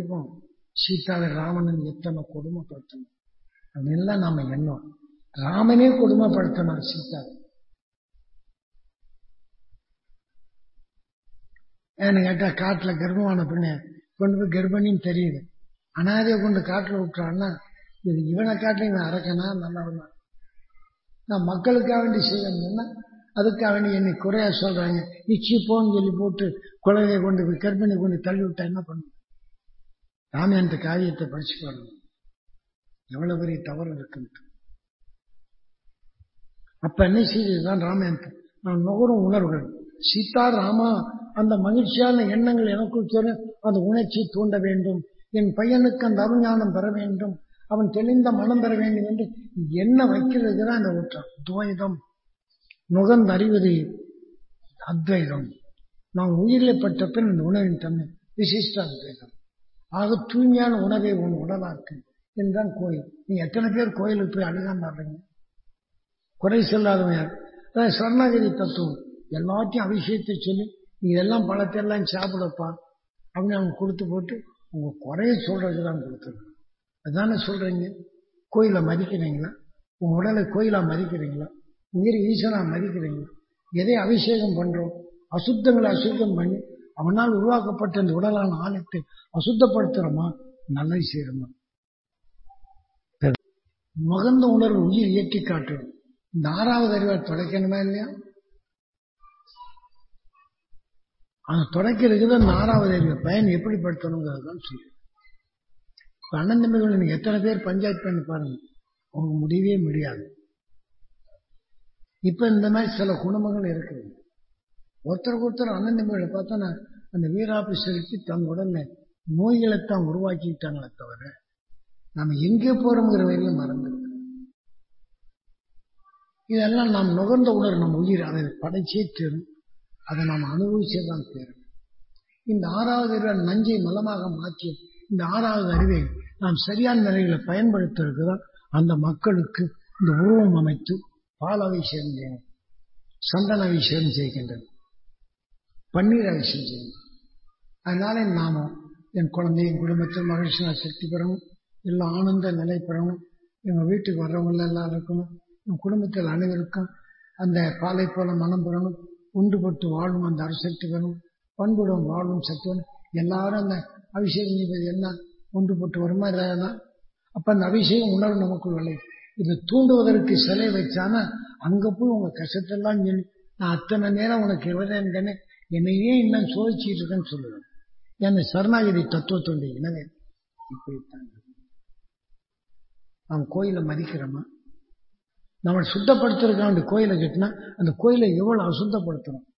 வரைக்கும் சீதாவை ராவணன் எத்தனை கொடுமைப்படுத்தணும் அதெல்லாம் நாம எண்ணம் ராமனே கொடுமைப்படுத்தணும் சீதாவை ஏன்னு கேட்டா காட்டுல கர்ப்பமான பெண்ணு கொண்டு போய் கர்ப்பிணின்னு தெரியுது அனாதையை கொண்டு காட்டுல விட்டுறான்னா இது இவனை காட்டில இவன் அரக்கனா நல்லவனா நான் மக்களுக்காக வேண்டி செய்யணும்னா அதுக்காக வேண்டி என்னை குறையா சொல்றாங்க நீ சீப்போன்னு சொல்லி போட்டு குழந்தைய கொண்டு போய் கர்ப்பிணி கொண்டு தள்ளி விட்டா என்ன பண்ணும் ராமாயணத்து காரியத்தை படிச்சு பாருங்க எவ்வளவு பெரிய தவறு இருக்குன்ட்டு அப்ப என்ன செய்ததுதான் ராமாயணத்தை நான் நுகரும் உணர்வுகள் சீதா ராமா அந்த மகிழ்ச்சியான எண்ணங்கள் எனக்குள் சொல்ல அந்த உணர்ச்சி தூண்ட வேண்டும் என் பையனுக்கு அந்த அருஞானம் பெற வேண்டும் அவன் தெளிந்த மனம் பெற வேண்டும் என்று என்ன வைக்கிறது தான் அந்த ஊற்றம் துவைதம் நுகர்ந்து அறிவது அத்வைதம் நாம் உயிரில் பட்ட பின் இந்த உணவின் தன்மை விசிஷ்ட அத்வைதம் ஆக தூய்மையான உணவை உன் உடலாக்கு என்றான் கோயில் நீ எத்தனை பேர் கோயிலுக்கு போய் அழுகாம வர்றீங்க குறை சொல்லாதவன் யார் அதான் சரணாகதி தத்துவம் எல்லாத்தையும் அபிஷேகத்தை சொல்லி நீ இதெல்லாம் பழத்தை எல்லாம் சாப்பிடப்பா அப்படின்னு அவங்க கொடுத்து போட்டு உங்க குறைய சொல்றதுக்கு தான் கொடுத்தது அதானே சொல்றீங்க கோயிலை மதிக்கிறீங்களா உங்க உடலை கோயிலா மதிக்கிறீங்களா உயிர் ஈசனா மதிக்கிறீங்களா எதை அபிஷேகம் பண்றோம் அசுத்தங்களை அசுத்தம் பண்ணி அவனால் உருவாக்கப்பட்ட இந்த உடலான ஆலயத்தை அசுத்தப்படுத்துறோமா நல்லது செய்யறோமா முகந்த உணர்வு உயிர் இயக்கி காட்டுறோம் இந்த ஆறாவது அறிவால் தொலைக்கணுமா இல்லையா அந்த தொடக்கிறதுக்கு தான் இந்த ஆறாவது அறிவு பயன் எப்படிப்படுத்தணுங்கிறது தான் சொல்லி அண்ணன் தம்பிகள் நீங்க எத்தனை பேர் பஞ்சாயத்து பண்ணி பாருங்க அவங்க முடியவே முடியாது இப்ப இந்த மாதிரி சில குடும்பங்கள் இருக்குது ஒருத்தருக்கு ஒருத்தர் அண்ணன் தம்பிகளை பார்த்தா நான் அந்த வீராப்பி செலுத்தி தன் உடல்ல நோய்களை தான் உருவாக்கிட்டாங்களே தவிர நம்ம எங்கே போறோம்ங்கிற வரையில மறந்து இதெல்லாம் நாம் நுகர்ந்த உணர் நம்ம உயிர் அதை படைச்சே தரும் அதை நாம் அனுபவிச்சே தான் தேரும் இந்த ஆறாவது அறிவை நஞ்சை மலமாக மாற்றி இந்த ஆறாவது அறிவை நாம் சரியான நிலையில பயன்படுத்துறதுக்கு தான் அந்த மக்களுக்கு இந்த உருவம் அமைத்து பால் அபிஷேகம் செய்யணும் சந்தன அபிஷேகம் செய்கின்றது பன்னீர் அபிஷேகம் செய்யணும் அதனால நாமும் என் குழந்தை என் குடும்பத்தில் மகிழ்ச்சியாக சக்தி பெறணும் எல்லாம் ஆனந்த நிலை பெறணும் எங்கள் வீட்டுக்கு வர்றவங்க எல்லாம் இருக்கணும் என் குடும்பத்தில் அனைவருக்கும் அந்த பாலை போல மனம் பெறணும் ஒன்றுபட்டு வாழும் அந்த அரசக்தி வேணும் பண்புடன் வாழும் சக்தி வேணும் எல்லாரும் அந்த அபிஷேகம் செய்வது என்ன ஒன்றுபட்டு வருமா இல்லையா அப்ப அந்த அபிஷேகம் உணர்வு நமக்குள் விளை இது தூண்டுவதற்கு சிலை வச்சானா அங்க போய் உங்க கஷ்டத்தெல்லாம் சொல்லி நான் அத்தனை நேரம் உனக்கு இருபதாயிரம் என்னையே இன்னும் சோதிச்சுட்டு இருக்கேன்னு சொல்லுவேன் என் சரணாகிரி தத்துவத்துடைய இனவே இப்படித்தான் நாம் கோயிலை மதிக்கிறோமா நம்ம சுத்தப்படுத்துறதுக்காண்டி கோயிலை கட்டினா அந்த கோயிலை எவ்வளவு அசுத்தப்படுத்துறோம்